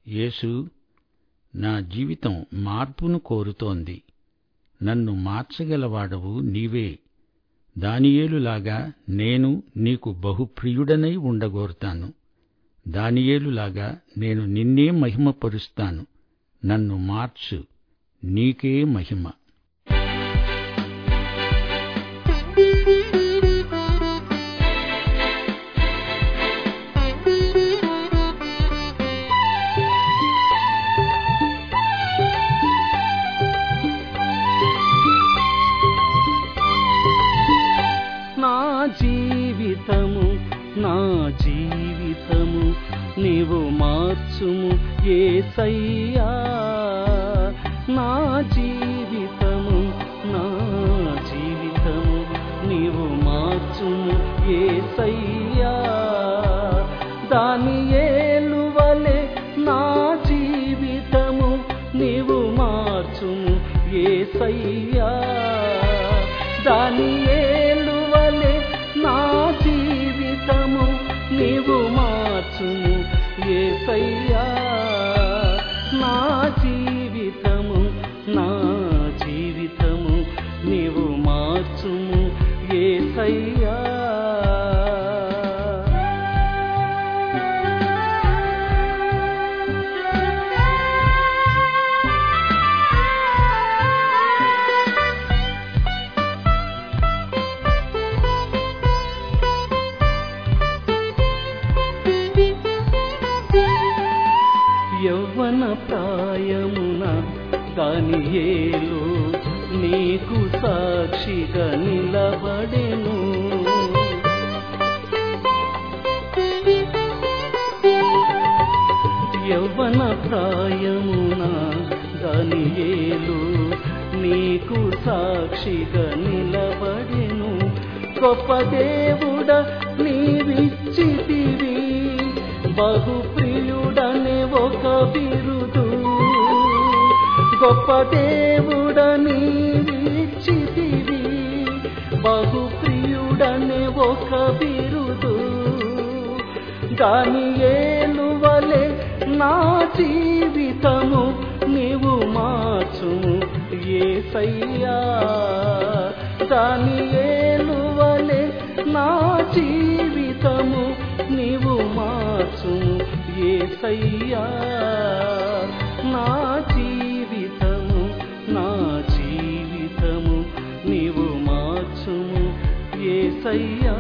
యేసు నా జీవితం మార్పును కోరుతోంది నన్ను మార్చగలవాడవు నీవే దానియేలులాగా నేను నీకు బహుప్రియుడనై ఉండగోరుతాను దానియేలులాగా నేను నిన్నే మహిమపరుస్తాను నన్ను మార్చు నీకే మహిమ నా జీవితము నా జీవితము నీవు మార్చుము ఏసయ్యా నా జీవితము నా జీవితము నీవు మార్చుము ఏసయ్యా దాని ఏలువలే నా జీవితము నీవు మార్చుము ఏసయ్యా దాని ఏలువలే నా జీవితము నీవు మార్చుము ఏసయ్యా నా జీవితము నా జీవితము నీవు మార్చుము ఏసయ్యా యవ్వన ప్రాయమున దానియేలు నీకు సాక్షిగా నిలబడెను యవ్వన ప్రాయమున దానియేలు నీకు సాక్షిగా నిలబడెను గొప్ప దేవుడ నీవిచ్చితివి బహుప్రియుడనే ఒక బిరుదు గొప్ప దేవుడ నీవిచ్చితివి బహుప్రియుడనే ఒక బిరుదు దాని ఏలువలే నా జీవితము నీవు మార్చుము ఏసయ్యా దాని ఏలువలే నా జీవితము నీవు మార్చుము ఏసయ్యా నా జీవితము నా జీవితము నీవు మార్చుము ఏసయ్యా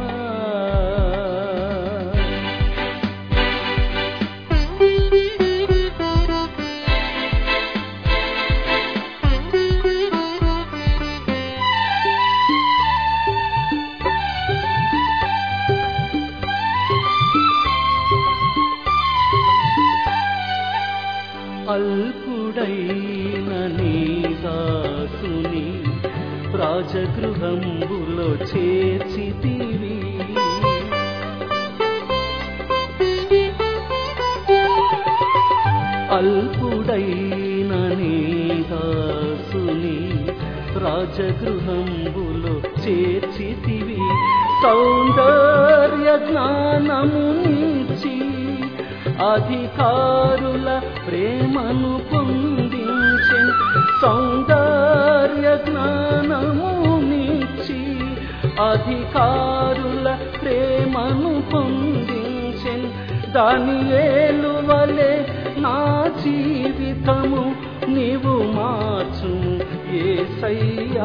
అల్పుడైన నీ దాసుని రాజగృహంబులో చేర్చితివి అల్పుడైన నీ దాసుని రాజగృహంబులో చేర్చితివి సౌందర్య జ్ఞానము నుంచి అధికారుల ప్రేమను పొందించెన్ సౌందర్య జ్ఞానము నుంచి అధికారుల ప్రేమను పొందించెన్ దాని ఏలువలే నా జీవితము నీవు మార్చుము ఏసయ్యా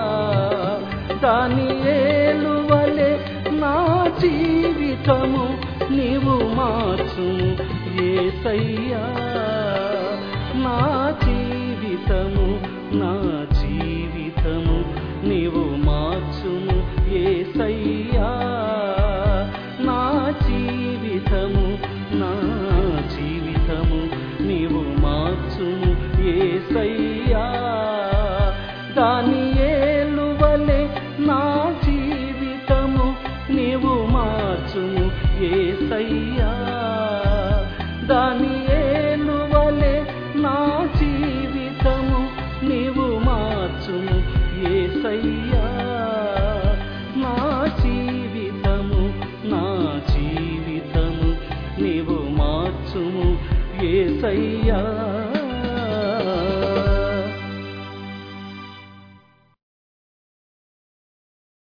దాని ఏలువలే నా జీవితము నీవు మార్చుము ఏసయ్యా నా జీవితము నా జీవితము నీవు మార్చుము ఏసయ్యా నా జీవితము నా జీవితము నీవు మార్చుము ఏసయ్యా దాని ఏలువలే నా జీవితము నీవు మార్చుము ఏసయ్యా దాని ఏలువలే నా జీవితము నీవు మార్చుము ఏసయ్యా నా జీవితము నా జీవితము నీవు మార్చుము ఏ ఏసయ్యా